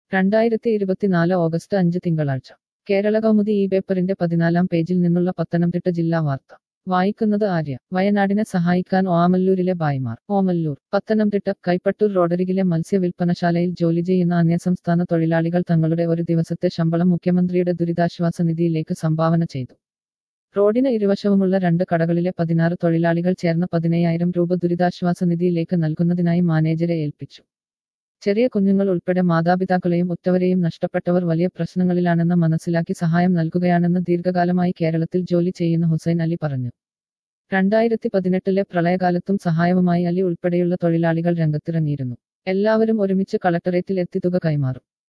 രണ്ടായിരത്തി ഇരുപത്തിനാല് ഓഗസ്റ്റ് അഞ്ച് തിങ്കളാഴ്ച കേരള കൗമുദി ഈ പേപ്പറിന്റെ പതിനാലാം പേജിൽ നിന്നുള്ള പത്തനംതിട്ട ജില്ലാ വാർത്ത വായിക്കുന്നത് ആര്യ വയനാടിനെ സഹായിക്കാൻ ഓമല്ലൂരിലെ ബായിമാർ ഓമല്ലൂർ പത്തനംതിട്ട കൈപ്പട്ടൂർ റോഡരികിലെ മത്സ്യ വിൽപ്പനശാലയിൽ ജോലി ചെയ്യുന്ന അന്യസംസ്ഥാന തൊഴിലാളികൾ തങ്ങളുടെ ഒരു ദിവസത്തെ ശമ്പളം മുഖ്യമന്ത്രിയുടെ ദുരിതാശ്വാസ നിധിയിലേക്ക് സംഭാവന ചെയ്തു റോഡിന് ഇരുവശവുമുള്ള രണ്ട് കടകളിലെ പതിനാറ് തൊഴിലാളികൾ ചേർന്ന് പതിനയ്യായിരം രൂപ ദുരിതാശ്വാസ നിധിയിലേക്ക് നൽകുന്നതിനായി മാനേജരെ ഏൽപ്പിച്ചു ചെറിയ കുഞ്ഞുങ്ങൾ ഉൾപ്പെടെ മാതാപിതാക്കളെയും ഉറ്റവരെയും നഷ്ടപ്പെട്ടവർ വലിയ പ്രശ്നങ്ങളിലാണെന്ന് മനസ്സിലാക്കി സഹായം നൽകുകയാണെന്ന് ദീർഘകാലമായി കേരളത്തിൽ ജോലി ചെയ്യുന്ന ഹുസൈൻ അലി പറഞ്ഞു രണ്ടായിരത്തി പതിനെട്ടിലെ പ്രളയകാലത്തും സഹായവുമായി അലി ഉൾപ്പെടെയുള്ള തൊഴിലാളികൾ രംഗത്തിറങ്ങിയിരുന്നു എല്ലാവരും ഒരുമിച്ച് കളക്ടറേറ്റിൽ എത്തി തുക കൈമാറും